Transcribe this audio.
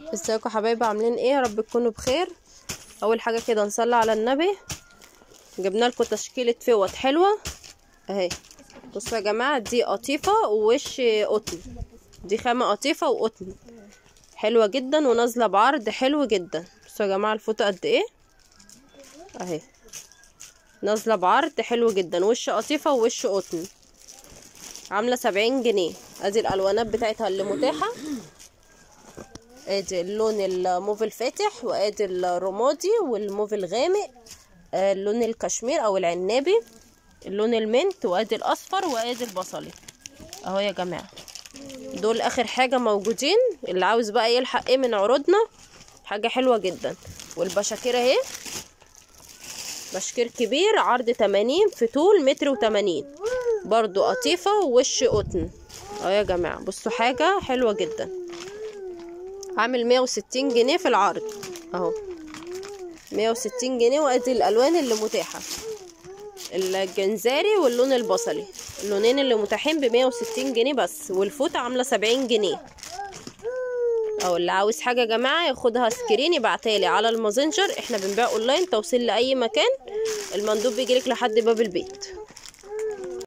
ازيكم حبايبي عاملين ايه يا رب تكونوا بخير اول حاجه كده نصلي على النبي جبنا لكم تشكيله فوط حلوه اهي بصوا يا جماعه دي قطيفه ووش قطن دي خامه قطيفه وقطن حلوه جدا ونازله بعرض حلو جدا بصوا يا جماعه الفوطه قد ايه اهي نازله بعرض حلو جدا وش قطيفه ووش قطن عامله سبعين جنيه ادي الالوانات بتاعتها اللي متاحه ادي اللون الموف الفاتح وادي الرمادي والموف الغامق آه، اللون الكشمير او العنابي اللون المنت وادي الاصفر وادي البصلي اهو يا جماعه دول اخر حاجه موجودين اللي عاوز بقى يلحق ايه من عروضنا حاجه حلوه جدا والبشاكير اهي بشكير كبير عرض 80 في طول متر و80 برضو قطيفه ووش قطن اهو يا جماعه بصوا حاجه حلوه جدا عامل 160 جنيه في العرض اهو 160 جنيه وادي الالوان اللي متاحه الجنزاري واللون البصلي اللونين اللي متاحين ب 160 جنيه بس والفوطه عامله 70 جنيه او اللي عاوز حاجه يا جماعه ياخدها سكرين يبعتها على الماسنجر احنا بنبيع اونلاين توصيل لاي مكان المندوب بيجيلك لحد باب البيت